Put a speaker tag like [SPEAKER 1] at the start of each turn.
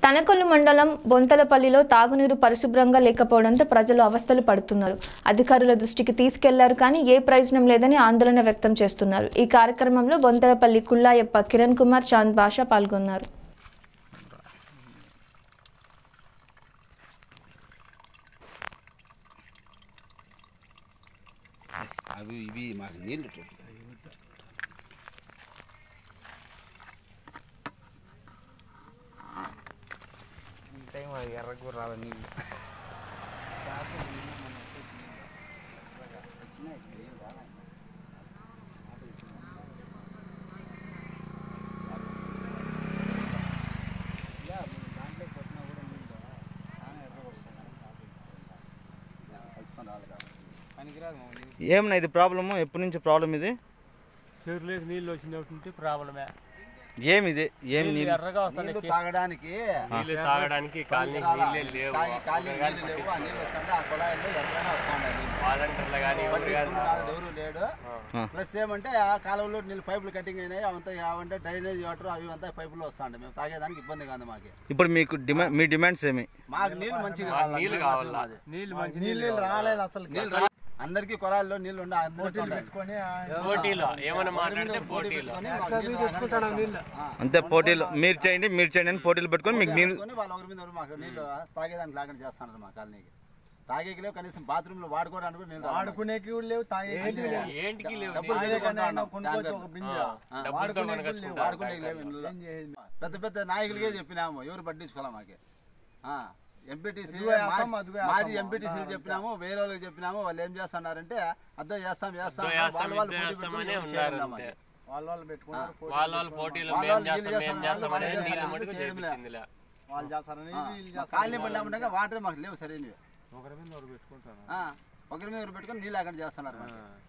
[SPEAKER 1] తనకొల్లు మండలం బొంతలపల్లిలో తాగునీరు పరిశుభ్రంగా లేకపోవడంతో ప్రజలు అవస్థలు పడుతున్నారు అధికారుల దృష్టికి తీసుకెళ్లారు కానీ ఏ ప్రయోజనం లేదని ఆందోళన వ్యక్తం చేస్తున్నారు ఈ కార్యక్రమంలో బొంతలపల్లి కుల్లాయప్ప కిరణ్ కుమార్ చాంద్ భాష పాల్గొన్నారు
[SPEAKER 2] అవి ఇవి మాకు నీళ్ళు
[SPEAKER 3] టైం అది ఎర్రగూర రాదు నీళ్ళు పనికిరాదు మా నీళ్ళు
[SPEAKER 4] ఏమన్నా ఇది ప్రాబ్లము ఎప్పటి నుంచి ప్రాబ్లం ఇది
[SPEAKER 5] చెరువులోకి నీళ్ళు వచ్చినట్టు ప్రాబ్లమే
[SPEAKER 4] ఏమి ఇది ఏమి
[SPEAKER 5] నీళ్ళు
[SPEAKER 4] నీళ్ళు
[SPEAKER 5] ఎర్రగా వస్తాయి
[SPEAKER 2] నీళ్ళు తాగడానికి
[SPEAKER 6] నీళ్ళు తాగడానికి కాలనీకి నీళ్ళే లేవు
[SPEAKER 2] తాగి కాలి నీళ్ళు లేవు ఆ నీళ్ళు వస్తుంటే ఆ కుళాయిల్లో ఎక్కడైనా వస్తుండే నీళ్ళు
[SPEAKER 6] వాలంటీర్లు కానీ ఎవరు కానీ
[SPEAKER 2] నాలుగు ఎవరు లేడు ప్లస్ ఏమంటే ఆ కాలువలో నీళ్ళు పైపులు కట్టింగ్ అయినాయి అవంతా ఏమంటే డ్రైనేజ్ వాటర్ అవి అంతా పైపులు వస్తాండే మేము తాగేదానికి ఇబ్బంది కాదు మాకు
[SPEAKER 4] ఇప్పుడు మీకు డిమాండ్ మీ డిమాండ్స్ ఏమి
[SPEAKER 2] మాకు నీళ్ళు మంచిగా
[SPEAKER 6] మాకు నీళ్ళు కావాలా
[SPEAKER 5] నీళ్ళు మంచి నీళ్ళు రాలేదు అసలు
[SPEAKER 2] నీళ్ళు రా- అందరికీ కొలాల్లో నీళ్ళు ఉండే అందరికీ ఉండాలి.
[SPEAKER 6] పోటీలో ఏమైనా మాట్లాడితే పోటీలో
[SPEAKER 4] అంతే పోటీలు మీరు చేయండి మీరు చేయండి అని పోటీలు పెట్టుకొని మీకు నీళ్ళు
[SPEAKER 2] పెట్టుకొని వాళ్ళు ఒకరి మీద ఒకరు మాకు నీళ్ళు తాగేదానికి లేకుండా చేస్తున్నారు మా కాలనీకి తాగేకి లేవు కనీసం బాత్రూమ్ లో వాడుకోవడానికి కూడా నీళ్ళు రావు.
[SPEAKER 5] ఆడుకునేకి కూడా లేవు తాగేకి లేవు
[SPEAKER 6] ఏంటికి లేవు
[SPEAKER 2] డబ్బులు
[SPEAKER 6] నీళ్ళు?
[SPEAKER 2] లేకుండా ఉన్నాం.
[SPEAKER 5] కొనుక్కోవచ్చు ఒక బిందె
[SPEAKER 2] ఆ.
[SPEAKER 6] డబ్బులతో కొనకొచ్చుకుంటారు
[SPEAKER 2] వాడుకునేకి లేవు ఇందులో. పెద్ద పెద్ద నాయకులకే చెప్పినాము ఎవరు పట్టించుకోలే మాకే ఎంపీటీసీ
[SPEAKER 5] అదిగో వేస్తాం, అదిగో
[SPEAKER 2] మాది
[SPEAKER 5] వేస్తాం.
[SPEAKER 2] ఎంపీటీసీ చెప్పినాము వేరే వాళ్ళకి చెప్పినాము వాళ్ళు ఏం చేస్తున్నారంటే అద్దో చేస్తాం చేస్తాం
[SPEAKER 6] ఇద్దో చేస్తాం,
[SPEAKER 2] వాళ్ళు వాళ్ళు
[SPEAKER 6] ఇద్దో
[SPEAKER 2] పోటీ
[SPEAKER 6] చేస్తామనే
[SPEAKER 2] పెట్టుకొని
[SPEAKER 6] ఉన్నారు
[SPEAKER 2] చేయడం
[SPEAKER 6] అంతే.
[SPEAKER 2] మాకు.
[SPEAKER 5] వాళ్ళ వాళ్ళు పెట్టుకున్నారు
[SPEAKER 6] వాళ్ళ వాళ్ళ పోటీలు
[SPEAKER 2] వాళ్ళ
[SPEAKER 6] మేము
[SPEAKER 2] వాళ్ళు
[SPEAKER 6] చేస్తాం
[SPEAKER 2] వీళ్ళు
[SPEAKER 6] మేము
[SPEAKER 2] చేస్తాం,
[SPEAKER 6] చేస్తాం
[SPEAKER 2] వాళ్ళు
[SPEAKER 6] అనేది నీళ్ళు
[SPEAKER 2] చేస్తాం,
[SPEAKER 6] మటుకు
[SPEAKER 2] చేయడం లే.
[SPEAKER 6] చేపించిందిలే
[SPEAKER 5] వాళ్ళు చేస్తారని
[SPEAKER 2] ఆ,
[SPEAKER 5] వీళ్ళు
[SPEAKER 2] మా
[SPEAKER 5] చేస్తారు
[SPEAKER 2] కాలనీ పడినా ఉండగా వాటర్ మాకు లేవు సరైనవి
[SPEAKER 5] ఒకరి మీద ఒకరు పెట్టుకుంటారు
[SPEAKER 2] ఆ, ఒకరి మీద ఒకరు పెట్టుకొని నీళ్ళు అక్కడ చేస్తున్నారు మాకు.